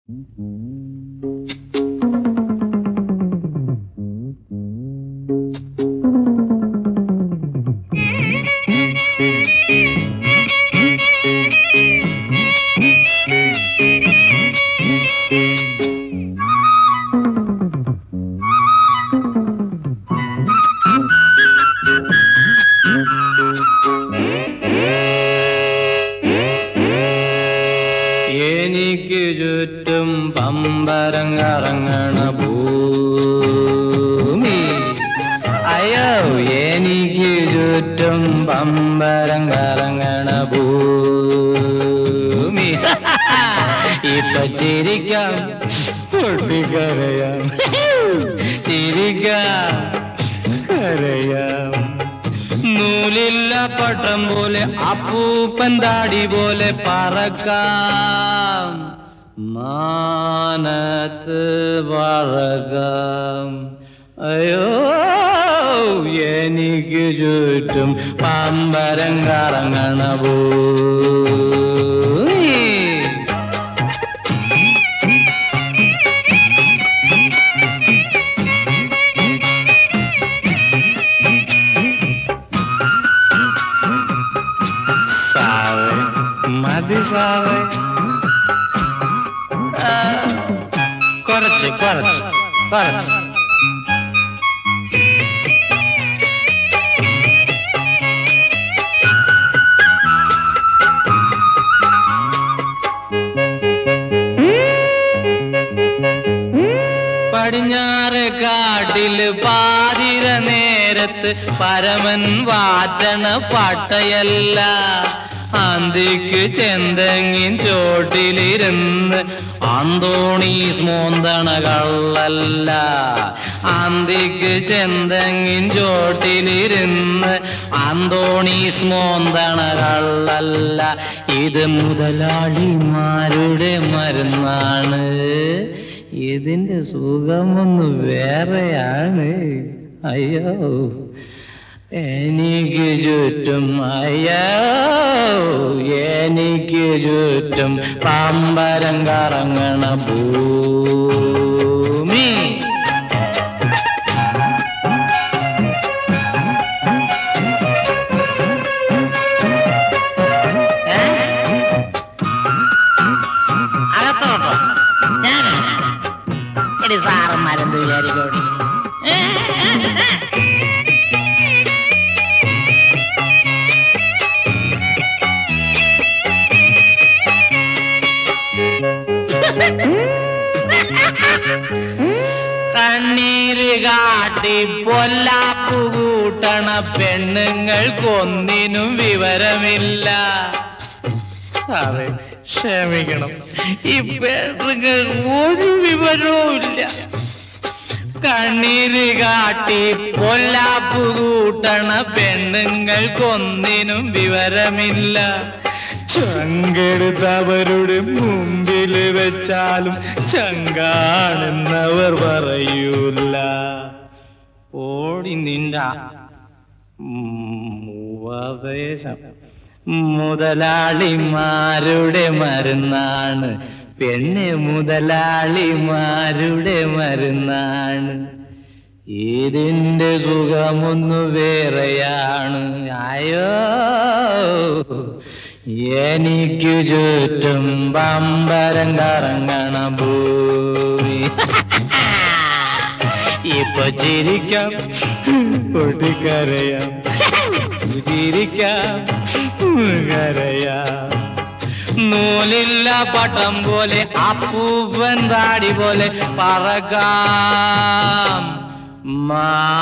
എനിക്ക് ചുറ്റും പമ്പരം കറങ്ങണ ഭൂമി അയ്യോ എനിക്ക് ചുറ്റും പമ്പരം കറങ്ങണ ഭൂമി ഇപ്പൊ ചിരിക്കാം പൊട്ടിക്കരയാം ചിരിക്കാം കരയാം നൂലില്ല പട്ടം പോലെ അപ്പൂപ്പൻ താടി പോലെ പറക്കാം മാനത്ത് പറക്കാം അയ്യോ എനിക്ക് ചുറ്റും പമ്പരം കറങ്ങണ ഭൂമി സാവേ മതി സാവേ ആ, കുറച്ച് കുറച്ച് കുറച്ച് പടിഞ്ഞാറ് കാട്ടില് പാതിര നേരത്ത് പരമൻ വാറ്റണ പട്ടയല്ല അന്തിക്ക് ചെന്തെങ്ങിൻ ചോട്ടിലിരുന്ന് അന്തോണീസ് മോന്തണ കള്ളല്ല അന്തിക്ക് ചെന്തെങ്ങിൻ ചോട്ടിലിരുന്ന് അന്തോണീസ് മോന്തണ കള്ളല്ല ഇത് മുതലാളിമാരുടെ മരുന്നാണ് ഇതിന്റെ സുഖമൊന്ന് വേറെയാണ് അയ്യോ എനിക്ക് ചുറ്റും അയ്യോ എനിക്ക് ചുറ്റും പമ്പരം കറങ്ങണ ഭൂമി ഏ? അകത്തോട്ടോ ഞാനാ എടി സാറന്മാരെന്ത് വിചാരിക്കോട്ടെ കണ്ണീര് കാട്ടി പൊല്ലാപ്പു കൂട്ടണ പെണ്ണുങ്ങൾക്കൊന്നിനും വിവരമില്ല സാറേ ക്ഷമിക്കണം ഈ പെണ്ണുങ്ങൾ ഒരു വിവരവും ഇല്ല കണ്ണീര് കാട്ടി പൊല്ലാപ്പു കൂട്ടണ പെണ്ണുങ്ങൾക്കൊന്നിനും വിവരമില്ല ചങ്കെടുത്തവരുടെ മുമ്പിൽ വെച്ചാലും ചങ്കാണെന്നവർ പറയൂല ഓടി നിന്റെ ഉപദേശം മുതലാളിമാരുടെ മരുന്നാണ് പെണ്ണ് മുതലാളിമാരുടെ മരുന്നാണ് ഇതിന്റെ സുഖമൊന്നു വേറെയാണ് അയ്യോ എനിക്ക് ചുറ്റും പമ്പരം കറങ്ങണ ഭൂമി ഇപ്പൊ ചിരിക്കാം പൊട്ടിക്കരയാം ചിരിക്കാം കരയാം നൂലില്ല പട്ടം പോലെ അപ്പൂപ്പൻ താടി പോലെ പറക്കാം മാ